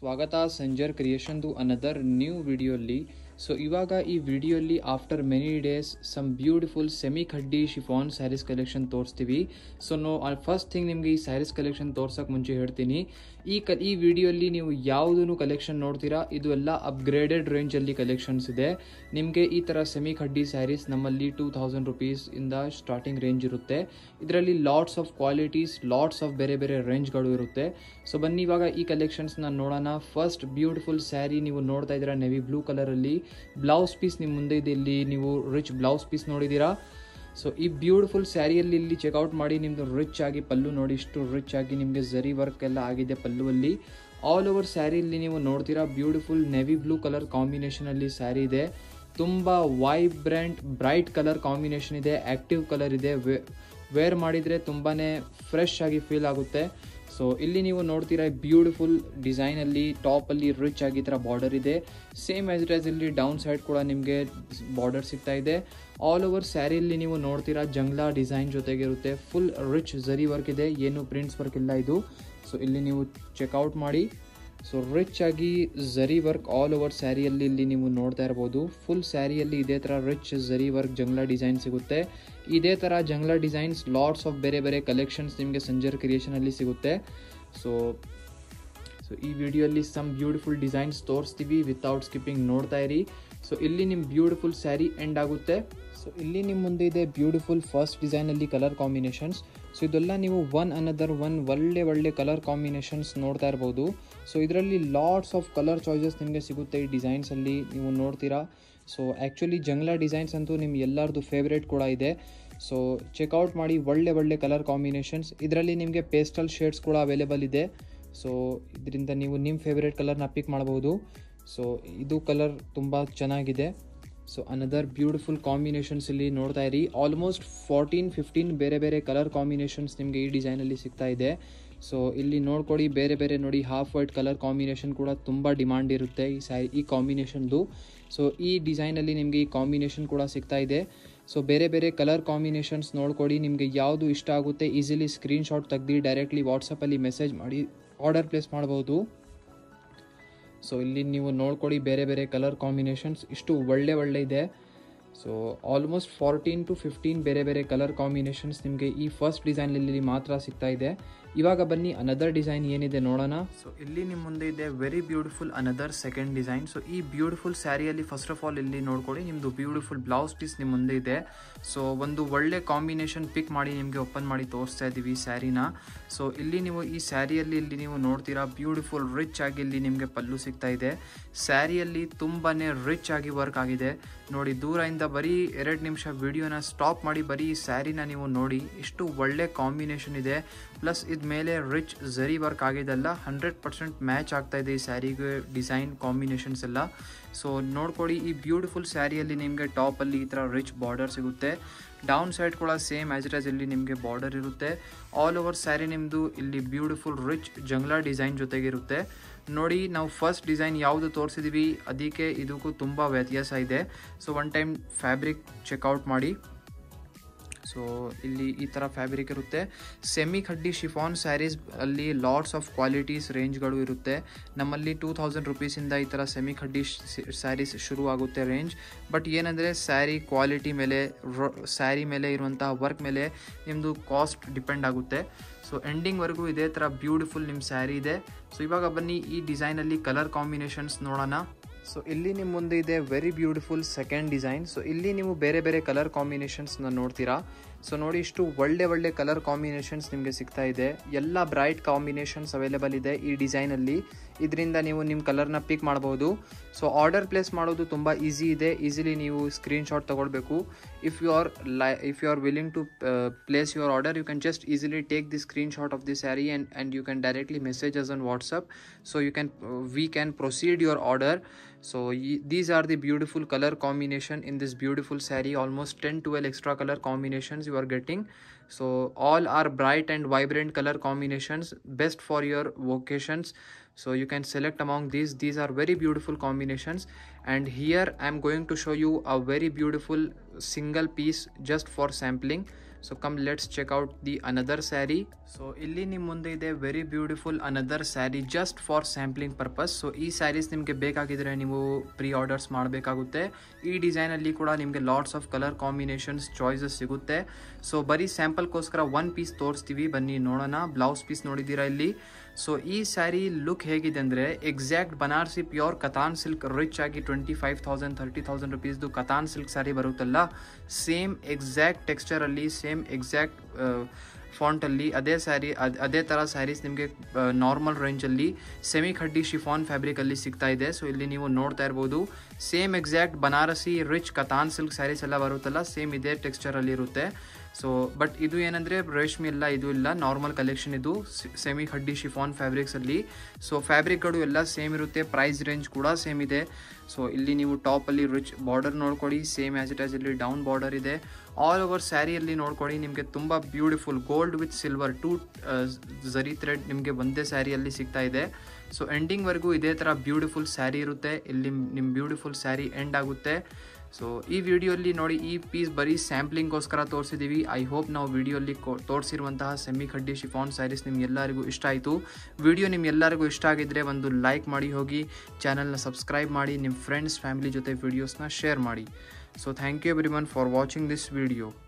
ಸ್ವಾಗತ ಸಂಜರ್ ಕ್ರಿಯೇಷನ್ದು another new ವಿಡಿಯೋಲ್ಲಿ ಸೊ ಇವಾಗ ಈ ವಿಡಿಯೋಲ್ಲಿ after many days some beautiful semi khaddi chiffon saris collection ತೋರಿಸ್ತೀವಿ ಸೊ ನೋ ಫಸ್ಟ್ ಥಿಂಗ್ ನಿಮಗೆ ಈ ಸ್ಯಾರೀಸ್ ಕಲೆಕ್ಷನ್ ತೋರ್ಸೋಕೆ ಮುಂಚೆ ಹೇಳ್ತೀನಿ ಈ ಕ ಈ ವಿಡಿಯೋಲ್ಲಿ ನೀವು ಯಾವುದನ್ನು ಕಲೆಕ್ಷನ್ ನೋಡ್ತೀರಾ ಇದು ಎಲ್ಲ ಅಪ್ಗ್ರೇಡೆಡ್ ರೇಂಜಲ್ಲಿ ಕಲೆಕ್ಷನ್ಸ್ ಇದೆ ನಿಮಗೆ ಈ ಥರ ಸೆಮಿ ಖಡ್ಡಿ ಸ್ಯಾರೀಸ್ ನಮ್ಮಲ್ಲಿ ಟೂ ತೌಸಂಡ್ ರುಪೀಸ್ ಇಂದ ಸ್ಟಾರ್ಟಿಂಗ್ ರೇಂಜ್ ಇರುತ್ತೆ ಇದರಲ್ಲಿ lots of qualities lots of ಬೇರೆ ಬೇರೆ ರೇಂಜ್ಗಳು ಇರುತ್ತೆ ಸೊ ಬನ್ನಿ ಇವಾಗ ಈ ಕಲೆಕ್ಷನ್ಸ್ನ ನೋಡೋಣ ಫಸ್ಟ್ ಬ್ಯೂಟಿಫುಲ್ ಸ್ಯಾರಿ ನೀವು ನೋಡ್ತಾ ಇದ್ದೀರಾ ನೆವಿ ಬ್ಲೂ ಕಲರಲ್ಲಿ ಬ್ಲೌಸ್ ಪೀಸ್ ನಿಮ್ಮ ಮುಂದೆ ಇದೆ ಇಲ್ಲಿ ನೀವು ರಿಚ್ ಬ್ಲೌಸ್ ಪೀಸ್ ನೋಡಿದ್ದೀರಾ ಸೊ ಈ ಬ್ಯೂಟಿಫುಲ್ ಸ್ಯಾರಿಯಲ್ಲಿ ಇಲ್ಲಿ ಚೆಕ್ಔಟ್ ಮಾಡಿ ನಿಮ್ಮದು ರಿಚ್ ಆಗಿ ಪಲ್ಲು ನೋಡಿ ಇಷ್ಟು ರಿಚ್ ಆಗಿ ನಿಮಗೆ ಝರಿ ವರ್ಕ್ ಎಲ್ಲ ಆಗಿದೆ ಪಲ್ಲುವಲ್ಲಿ ಆಲ್ ಓವರ್ ಸ್ಯಾರಿಯಲ್ಲಿ ನೀವು ನೋಡ್ತೀರಾ ಬ್ಯೂಟಿಫುಲ್ ನೆವಿ ಬ್ಲೂ ಕಲರ್ ಕಾಂಬಿನೇಷನಲ್ಲಿ ಸ್ಯಾರಿ ಇದೆ ತುಂಬ ವೈಬ್ರೆಂಟ್ ಬ್ರೈಟ್ ಕಲರ್ ಕಾಂಬಿನೇಷನ್ ಇದೆ ಆ್ಯಕ್ಟಿವ್ ಕಲರ್ ಇದೆ ವೇರ್ ಮಾಡಿದರೆ ತುಂಬಾ ಫ್ರೆಶ್ ಆಗಿ ಫೀಲ್ ಆಗುತ್ತೆ ಸೊ ಇಲ್ಲಿ ನೀವು ನೋಡ್ತೀರಾ ಬ್ಯೂಟಿಫುಲ್ ಡಿಸೈನಲ್ಲಿ ಟಾಪಲ್ಲಿ ರಿಚ್ ಆಗಿ ಥರ ಬಾರ್ಡರ್ ಇದೆ ಸೇಮ್ ಆಸ್ ಇಟ್ ಆಸ್ ಇಲ್ಲಿ ಡೌನ್ ಸೈಡ್ ಕೂಡ ನಿಮಗೆ ಬಾರ್ಡರ್ ಸಿಗ್ತಾ ಇದೆ ಆಲ್ ಓವರ್ ಸ್ಯಾರಿಯಲ್ಲಿ ನೀವು ನೋಡ್ತೀರಾ ಜಂಗ್ಲಾ ಡಿಸೈನ್ ಜೊತೆಗೆ ಇರುತ್ತೆ ಫುಲ್ ರಿಚ್ ಝರಿ ವರ್ಕ್ ಇದೆ ಏನು ಪ್ರಿಂಟ್ಸ್ ವರ್ಕ್ ಇಲ್ಲ ಇದು ಸೊ ಇಲ್ಲಿ ನೀವು ಚೆಕ್ಔಟ್ ಮಾಡಿ ಸೊ ರಿಚ್ ಆಗಿ ಝರಿ ವರ್ಕ್ ಆಲ್ ಓವರ್ ಸ್ಯಾರಿಯಲ್ಲಿ ಇಲ್ಲಿ ನೀವು ನೋಡ್ತಾ ಇರ್ಬೋದು ಫುಲ್ ಸ್ಯಾರಿಯಲ್ಲಿ ಇದೇ ಥರ rich zari work jangla design ಸಿಗುತ್ತೆ ಇದೇ ಥರ ಜಂಗ್ಲಾ ಡಿಸೈನ್ಸ್ ಲಾಟ್ಸ್ ಆಫ್ ಬೇರೆ ಬೇರೆ ಕಲೆಕ್ಷನ್ಸ್ ನಿಮಗೆ ಸಂಜರ್ ಕ್ರಿಯೇಷನಲ್ಲಿ ಸಿಗುತ್ತೆ ಸೊ ಸೊ ಈ ವಿಡಿಯೋಲ್ಲಿ ಸಮ್ ಬ್ಯೂಟಿಫುಲ್ ಡಿಸೈನ್ಸ್ ತೋರಿಸ್ತೀವಿ ವಿತೌಟ್ ಸ್ಕಿಪ್ಪಿಂಗ್ ನೋಡ್ತಾ ಇರಿ ಸೊ ಇಲ್ಲಿ ನಿಮ್ಮ ಬ್ಯೂಟಿಫುಲ್ ಸ್ಯಾರಿ ಎಂಡ್ ಆಗುತ್ತೆ ಸೊ ಇಲ್ಲಿ ನಿಮ್ಮ ಮುಂದೆ ಇದೆ ಬ್ಯೂಟಿಫುಲ್ ಫಸ್ಟ್ ಡಿಸೈನಲ್ಲಿ ಕಲರ್ ಕಾಂಬಿನೇಷನ್ಸ್ ಸೊ ಇದೆಲ್ಲ ನೀವು ಒನ್ ಅನದರ್ ಒನ್ ಒಳ್ಳೆ ಒಳ್ಳೆ ಕಲರ್ ಕಾಂಬಿನೇಷನ್ಸ್ ನೋಡ್ತಾ ಇರ್ಬೋದು ಸೊ ಇದರಲ್ಲಿ ಲಾಟ್ಸ್ ಆಫ್ ಕಲರ್ ಚಾಯ್ಸಸ್ ನಿಮಗೆ ಸಿಗುತ್ತೆ ಈ ಡಿಸೈನ್ಸಲ್ಲಿ ನೀವು ನೋಡ್ತೀರಾ ಸೊ ಆ್ಯಕ್ಚುಲಿ ಜಂಗ್ಲಾ ಡಿಸೈನ್ಸ್ ಅಂತೂ ನಿಮ್ಮ ಎಲ್ಲರದು ಫೇವ್ರೇಟ್ ಕೂಡ ಇದೆ ಸೊ ಚೆಕ್ಔಟ್ ಮಾಡಿ ಒಳ್ಳೆ ಒಳ್ಳೆ ಕಲರ್ ಕಾಂಬಿನೇಷನ್ಸ್ ಇದರಲ್ಲಿ ನಿಮಗೆ ಪೇಸ್ಟಲ್ ಶೇಡ್ಸ್ ಕೂಡ ಅವೈಲೇಬಲ್ ಇದೆ ಸೊ ಇದರಿಂದ ನೀವು ನಿಮ್ಮ ಫೇವ್ರೇಟ್ ಕಲರ್ನ ಪಿಕ್ ಮಾಡ್ಬೋದು ಸೊ ಇದು ಕಲರ್ ತುಂಬ ಚೆನ್ನಾಗಿದೆ ಸೊ ಅನದರ್ ಬ್ಯೂಟಿಫುಲ್ ಕಾಂಬಿನೇಷನ್ಸ್ ಇಲ್ಲಿ ನೋಡ್ತಾ ಇರಿ ಆಲ್ಮೋಸ್ಟ್ ಫೋರ್ಟೀನ್ ಫಿಫ್ಟೀನ್ ಬೇರೆ ಬೇರೆ ಕಲರ್ ಕಾಂಬಿನೇಷನ್ಸ್ ನಿಮಗೆ ಈ ಡಿಸೈನಲ್ಲಿ ಸಿಗ್ತಾ ಇದೆ ಸೊ ಇಲ್ಲಿ ನೋಡ್ಕೊಡಿ ಬೇರೆ ಬೇರೆ ನೋಡಿ ಹಾಫ್ ವೈಟ್ ಕಲರ್ ಕಾಂಬಿನೇಷನ್ ಕೂಡ ತುಂಬ ಡಿಮಾಂಡ್ ಇರುತ್ತೆ ಈ ಸ್ಯಾರಿ ಈ ಕಾಂಬಿನೇಷನ್ದು ಸೊ ಈ ಡಿಸೈನಲ್ಲಿ ನಿಮಗೆ ಈ ಕಾಂಬಿನೇಷನ್ ಕೂಡ ಸಿಗ್ತಾ ಇದೆ ಸೊ ಬೇರೆ ಬೇರೆ ಕಲರ್ ಕಾಂಬಿನೇಷನ್ಸ್ ನೋಡ್ಕೊಡಿ ನಿಮಗೆ ಯಾವುದು ಇಷ್ಟ ಆಗುತ್ತೆ ಈಸಿಲಿ ಸ್ಕ್ರೀನ್ಶಾಟ್ ತೆಗ್ದು ಡೈರೆಕ್ಟ್ಲಿ ವಾಟ್ಸಪ್ಪಲ್ಲಿ ಮೆಸೇಜ್ ಮಾಡಿ ಆರ್ಡರ್ ಪ್ಲೇಸ್ ಮಾಡ್ಬೋದು ಸೊ ಇಲ್ಲಿ ನೀವು ನೋಡ್ಕೊಡಿ ಬೇರೆ ಬೇರೆ ಕಲರ್ ಕಾಂಬಿನೇಷನ್ಸ್ ಇಷ್ಟು ಒಳ್ಳೆ ಒಳ್ಳೆ ಇದೆ so almost fourteen to fifteen ಬೇರೆ ಬೇರೆ ಕಲರ್ ಕಾಂಬಿನೇಷನ್ಸ್ ನಿಮಗೆ ಈ ಫಸ್ಟ್ ಡಿಸೈನಲ್ಲಿ ಮಾತ್ರ ಸಿಗ್ತಾ ಇದೆ ಇವಾಗ ಬನ್ನಿ ಅನದರ್ ಡಿಸೈನ್ ಏನಿದೆ ನೋಡೋಣ ಸೊ ಇಲ್ಲಿ ನಿಮ್ಮ ಮುಂದೆ ಇದೆ very beautiful another second design so ಈ ಬ್ಯೂಟಿಫುಲ್ ಸ್ಯಾರಿಯಲ್ಲಿ ಫಸ್ಟ್ ಆಫ್ ಆಲ್ ಇಲ್ಲಿ ನೋಡ್ಕೊಳ್ಳಿ ನಿಮ್ಮದು ಬ್ಯೂಟಿಫುಲ್ ಬ್ಲೌಸ್ ಪೀಸ್ ನಿಮ್ಮ ಮುಂದೆ ಇದೆ ಸೊ ಒಂದು ಒಳ್ಳೆ ಕಾಂಬಿನೇಷನ್ ಪಿಕ್ ಮಾಡಿ ನಿಮಗೆ ಓಪನ್ ಮಾಡಿ ತೋರಿಸ್ತಾ ಇದ್ದೀವಿ ಸ್ಯಾರಿನ ಸೊ ಇಲ್ಲಿ ನೀವು ಈ ಸ್ಯಾರಿಯಲ್ಲಿ ಇಲ್ಲಿ ನೀವು ನೋಡ್ತೀರಾ ಬ್ಯೂಟಿಫುಲ್ ರಿಚ್ ಆಗಿ ಇಲ್ಲಿ ನಿಮಗೆ ಪಲ್ಲು ಸಿಗ್ತಾ ಇದೆ ಸ್ಯಾರಿಯಲ್ಲಿ ತುಂಬಾ ರಿಚ್ ಆಗಿ ವರ್ಕ್ ಆಗಿದೆ ನೋಡಿ ದೂರದಿಂದ ಬರೀ ಎರಡು ನಿಮಿಷ ವಿಡಿಯೋನ ಸ್ಟಾಪ್ ಮಾಡಿ ಬರೀ ಈ ಸ್ಯಾರಿನ ನೀವು ನೋಡಿ ಇಷ್ಟು ಒಳ್ಳೆ ಕಾಂಬಿನೇಷನ್ ಇದೆ ಪ್ಲಸ್ ಇದ ಮೇಲೆ ರಿಚ್ ಝರಿ ವರ್ಕ್ ಆಗಿದೆಲ್ಲ ಹಂಡ್ರೆಡ್ ಪರ್ಸೆಂಟ್ ಮ್ಯಾಚ್ ಆಗ್ತಾ ಇದೆ ಈ ಸ್ಯಾರಿಗೆ ಡಿಸೈನ್ ಕಾಂಬಿನೇಷನ್ಸ್ ಎಲ್ಲ ಸೊ ನೋಡ್ಕೊಡಿ ಈ ಬ್ಯೂಟಿಫುಲ್ ಸ್ಯಾರಿಯಲ್ಲಿ ನಿಮಗೆ ಟಾಪಲ್ಲಿ ಈ ಥರ ರಿಚ್ ಬಾರ್ಡರ್ ಸಿಗುತ್ತೆ ಡೌನ್ ಸೈಡ್ ಕೂಡ ಸೇಮ್ ಆ್ಯಸ್ ಇಟ್ ಆಸ್ ಇಲ್ಲಿ ನಿಮಗೆ ಬಾರ್ಡರ್ ಇರುತ್ತೆ ಆಲ್ ಓವರ್ ಸ್ಯಾರಿ ನಿಮ್ಮದು ಇಲ್ಲಿ ಬ್ಯೂಟಿಫುಲ್ ರಿಚ್ ಜಂಗ್ಲಾ ಡಿಸೈನ್ ಜೊತೆಗಿರುತ್ತೆ ನೋಡಿ ನಾವು ಫಸ್ಟ್ ಡಿಸೈನ್ ಯಾವುದು ತೋರಿಸಿದ್ದೀವಿ ಅದಕ್ಕೆ ಇದಕ್ಕೂ ತುಂಬ ವ್ಯತ್ಯಾಸ ಇದೆ so one time fabric check out ಮಾಡಿ ಸೊ ಇಲ್ಲಿ ಈ ಥರ ಫ್ಯಾಬ್ರಿಕ್ ಇರುತ್ತೆ ಸೆಮಿ ಖಡ್ಡಿ ಶಿಫಾನ್ ಸ್ಯಾರೀಸ್ ಅಲ್ಲಿ ಲಾಟ್ಸ್ ಆಫ್ ಕ್ವಾಲಿಟೀಸ್ ರೇಂಜ್ಗಳು ಇರುತ್ತೆ ನಮ್ಮಲ್ಲಿ ಟೂ ತೌಸಂಡ್ ರುಪೀಸಿಂದ ಈ ಥರ ಸೆಮಿ ಖಡ್ಡಿ ಸ್ಯಾರೀಸ್ ಶುರು ಆಗುತ್ತೆ ರೇಂಜ್ ಬಟ್ ಏನಂದರೆ ಸ್ಯಾರಿ ಕ್ವಾಲಿಟಿ ಮೇಲೆ ಸ್ಯಾರಿ ಮೇಲೆ ಇರುವಂತಹ ವರ್ಕ್ ಮೇಲೆ ನಿಮ್ಮದು ಕಾಸ್ಟ್ ಡಿಪೆಂಡ್ ಆಗುತ್ತೆ ಸೊ ಎಂಡಿಂಗ್ವರೆಗೂ ಇದೇ ಥರ ಬ್ಯೂಟಿಫುಲ್ ನಿಮ್ಮ ಸ್ಯಾರಿ ಇದೆ ಸೊ ಇವಾಗ ಬನ್ನಿ ಈ ಡಿಸೈನಲ್ಲಿ ಕಲರ್ ಕಾಂಬಿನೇಷನ್ಸ್ ನೋಡೋಣ ಸೊ ಇಲ್ಲಿ ನಿಮ್ಮ ಮುಂದೆ ಇದೆ very beautiful second design so ಇಲ್ಲಿ ನೀವು ಬೇರೆ ಬೇರೆ ಕಲರ್ ಕಾಂಬಿನೇಷನ್ಸ್ನ ನೋಡ್ತೀರಾ ಸೊ ನೋಡಿ ಇಷ್ಟು ಒಳ್ಳೆ ಒಳ್ಳೆ ಕಲರ್ ಕಾಂಬಿನೇಷನ್ಸ್ ನಿಮಗೆ ಸಿಗ್ತಾ ಇದೆ ಎಲ್ಲ ಬ್ರೈಟ್ ಕಾಂಬಿನೇಷನ್ಸ್ ಅವೈಲೇಬಲ್ ಇದೆ ಈ ಡಿಸೈನಲ್ಲಿ ಇದರಿಂದ ನೀವು ನಿಮ್ಮ ಕಲರ್ನ ಪಿಕ್ ಮಾಡ್ಬೋದು ಸೊ ಆರ್ಡರ್ ಪ್ಲೇಸ್ ಮಾಡೋದು ತುಂಬ ಈಸಿ ಇದೆ ಈಸಿಲಿ ನೀವು ಸ್ಕ್ರೀನ್ಶಾಟ್ ತೊಗೊಳ್ಬೇಕು ಇಫ್ ಯು ಆರ್ ಲೈ if you are willing to place your order you can just easily take the screenshot of the sari and and you can directly message us on WhatsApp so you can we can proceed your order so these are the beautiful color combination in this beautiful saree almost 10 12 extra color combinations you are getting so all are bright and vibrant color combinations best for your vocations so you can select among these these are very beautiful combinations and here i am going to show you a very beautiful single piece just for sampling so come let's check out the another sari so ಇಲ್ಲಿ ನಿಮ್ಮ ಮುಂದೆ ಇದೆ very beautiful another sari just for sampling purpose so ಈ ಸ್ಯಾರೀಸ್ ನಿಮಗೆ ಬೇಕಾಗಿದ್ರೆ ನೀವು pre orders ಮಾಡಬೇಕಾಗುತ್ತೆ ಈ ಡಿಸೈನಲ್ಲಿ ಕೂಡ ನಿಮಗೆ lots of colour combinations choices ಸಿಗುತ್ತೆ ಸೊ ಬರೀ ಸ್ಯಾಂಪಲ್ಗೋಸ್ಕರ ಒನ್ ಪೀಸ್ ತೋರಿಸ್ತೀವಿ ಬನ್ನಿ ನೋಡೋಣ ಬ್ಲೌಸ್ ಪೀಸ್ ನೋಡಿದ್ದೀರಾ ಇಲ್ಲಿ ಸೊ ಈ ಸ್ಯಾರಿ ಲುಕ್ ಹೇಗಿದೆ ಅಂದರೆ exact Banarasi pure katan silk rich ಆಗಿ twenty five thousand thirty thousand ರುಪೀಸ್ದು ಕತಾನ್ ಸಿಲ್ಕ್ ಸ್ಯಾರಿ ಬರುತ್ತಲ್ಲ ಸೇಮ್ ಎಕ್ಸಾಕ್ಟ್ ಟೆಕ್ಸ್ಚರಲ್ಲಿ ಸೇಮ್ ಎಕ್ಸಾಕ್ಟ್ ಫಾಂಟಲ್ಲಿ ಅದೇ ಸ್ಯಾರಿ ಅದೇ ಥರ ಸ್ಯಾರೀಸ್ ನಿಮಗೆ ನಾರ್ಮಲ್ ರೇಂಜಲ್ಲಿ ಸೆಮಿ ಖಡ್ಡಿ ಶಿಫಾನ್ ಫ್ಯಾಬ್ರಿಕಲ್ಲಿ ಸಿಗ್ತಾ ಇದೆ ಸೊ ಇಲ್ಲಿ ನೀವು ನೋಡ್ತಾ ಇರ್ಬೋದು same exact Banarasi rich katan silk saris ಎಲ್ಲ ಬರುತ್ತಲ್ಲ ಸೇಮ್ ಇದೇ ಟೆಕ್ಸ್ಚರಲ್ಲಿ ಇರುತ್ತೆ ಸೊ ಬಟ್ ಇದು ಏನಂದರೆ ರೇಷ್ಮೆ ಇಲ್ಲ ಇದು ಇಲ್ಲ ನಾರ್ಮಲ್ ಕಲೆಕ್ಷನ್ ಇದು ಸೆಮಿ ಖಡ್ಡಿ ಶಿಫಾನ್ ಫ್ಯಾಬ್ರಿಕ್ಸಲ್ಲಿ ಸೊ ಫ್ಯಾಬ್ರಿಕ್ಗಳು ಎಲ್ಲ ಸೇಮ್ ಇರುತ್ತೆ ಪ್ರೈಸ್ ರೇಂಜ್ ಕೂಡ ಸೇಮ್ ಇದೆ ಸೊ ಇಲ್ಲಿ ನೀವು ಟಾಪಲ್ಲಿ ರಿಚ್ ಬಾರ್ಡರ್ ನೋಡ್ಕೊಳ್ಳಿ ಸೇಮ್ ಆ್ಯಸ್ ಇಟ್ ಆಸ್ ಇಲ್ಲಿ ಡೌನ್ ಬಾರ್ಡರ್ ಇದೆ ಆಲ್ ಓವರ್ ಸ್ಯಾರಿಯಲ್ಲಿ ನೋಡ್ಕೊಳ್ಳಿ ನಿಮಗೆ ತುಂಬ beautiful gold with silver two zari thread ನಿಮಗೆ ಒಂದೇ ಸ್ಯಾರಿಯಲ್ಲಿ ಸಿಗ್ತಾ ಇದೆ ಸೊ ಎಂಡಿಂಗ್ವರೆಗೂ ಇದೇ ಥರ ಬ್ಯೂಟಿಫುಲ್ ಸ್ಯಾರಿ ಇರುತ್ತೆ ಇಲ್ಲಿ ನಿಮ್ಮ ಬ್ಯೂಟಿಫುಲ್ ಸ್ಯಾರಿ ಎಂಡ್ ಆಗುತ್ತೆ ಸೊ ಈ ವಿಡಿಯೋಲಿ ನೋಡಿ ಈ ಪೀಸ್ ಬರೀ ಸ್ಯಾಂಪ್ಲಿಂಗ್ಗೋಸ್ಕರ ತೋರಿಸಿದ್ದೀವಿ ಐ ಹೋಪ್ ನಾವು ವಿಡಿಯೋಲಿ ತೋರಿಸಿರುವಂತಹ ಸೆಮಿ ಖಡ್ಡಿ ಶಿಫಾನ್ ಸ್ಯಾರೀಸ್ ನಿಮ್ಗೆಲ್ಲರಿಗೂ ಇಷ್ಟ ಆಯಿತು ವಿಡಿಯೋ ನಿಮ್ಗೆಲ್ಲರಿಗೂ ಇಷ್ಟ ಆಗಿದ್ದರೆ ಒಂದು ಲೈಕ್ ಮಾಡಿ ಹೋಗಿ ಚಾನಲ್ನ ಸಬ್ಸ್ಕ್ರೈಬ್ ಮಾಡಿ ನಿಮ್ಮ ಫ್ರೆಂಡ್ಸ್ ಫ್ಯಾಮಿಲಿ ಜೊತೆ ವಿಡಿಯೋಸ್ನ ಶೇರ್ ಮಾಡಿ so thank you everyone for watching this video